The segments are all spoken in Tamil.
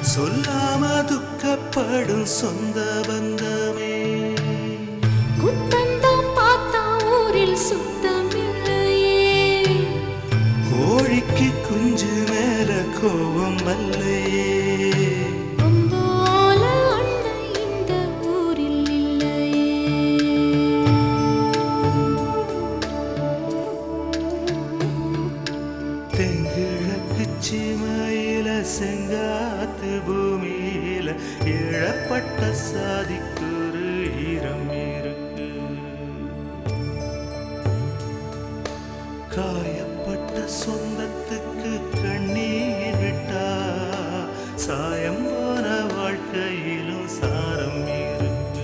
சொல்லாம துக்கப்படும் சொந்த பந்தமே குத்தந்தான் பார்த்தா ஊரில் சுத்தம் இல்லையே கோழிக்கு குஞ்சு மேல கோபம் வல்லையே அம்பால அண்ணன் இந்த ஊரில் இல்லையே தெங்கிழக்கு சிமையில செங்காத்து பூமியில இழப்பட்ட சாதிக்குரு ஈரம் இருக்கு காயப்பட்ட சொந்தத்துக்கு கண்ணீர் விட்டா சாயம் போன வாழ்க்கையிலும் சாரம் இருக்கு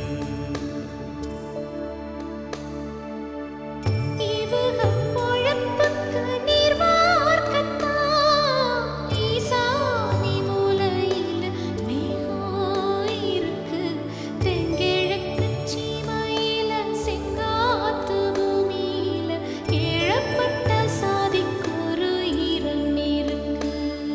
இவக பொழப்புக்கு நீர் வார்க்கத்தான் ஈசானி மூலையில் மேகம் இருக்கு தெங்கிழக்கு சீமையில செங்காத்து பூமியில இழப்பட்ட சாதிக்கொரு ஈரம் இருக்கு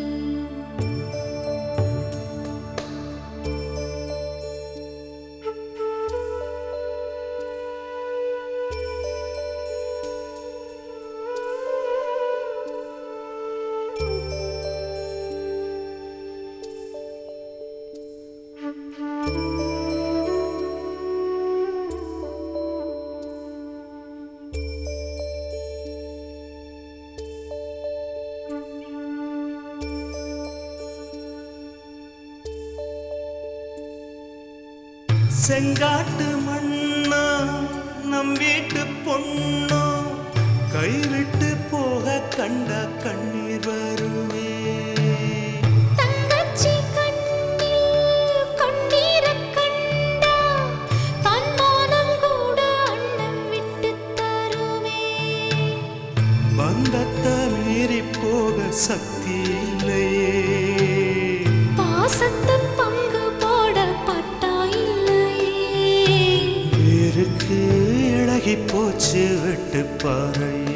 செங்காட்டு மண்ணா நம் வீட்டு பொண்ணோ கைவிட்டு போக கண்ட கண்ணீர் வருமே தங்கச்சி கண்ணில் கண்ணீரக் கண்டா தன்மானம் கூட அண்ணன் விட்டுத் தருமே பந்தத்தை மீறி போக சக்தி இல்லையே பாசத்தை பங்கு போட பட்டா இல்லையே வேருக்கு இழகி போச்சு விட்டு பாறையே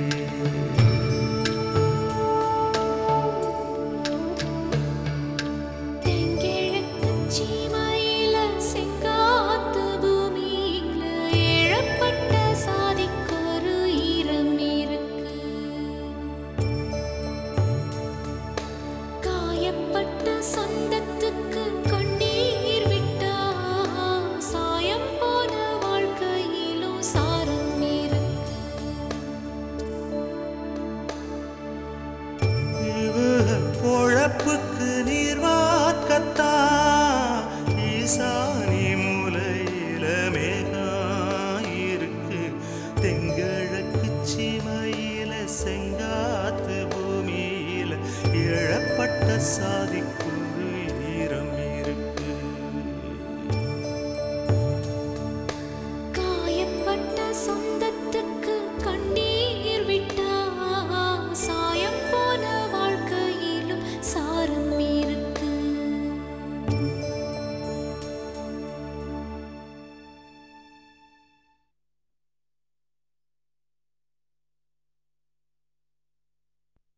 தென்கிழக்கு சீமையில செங்காத்து பூமியில இழப்பட்ட சாதிக்கொரு ஈரம் இருக்கு காயப்பட்ட சொந்தத்துக்கு கண்ணீர் விட்டா சாயம் போன வாழ்க்கையிலும் சாரம் இருக்கு இவக பொழப்புக்கு நீர் வார்க்கத்தா ஈசானி மூலையில மேகம் இருக்கு தெங்கிழக்கு சிமையில செங்காத்து பூமியில இழப்பட்ட சாதி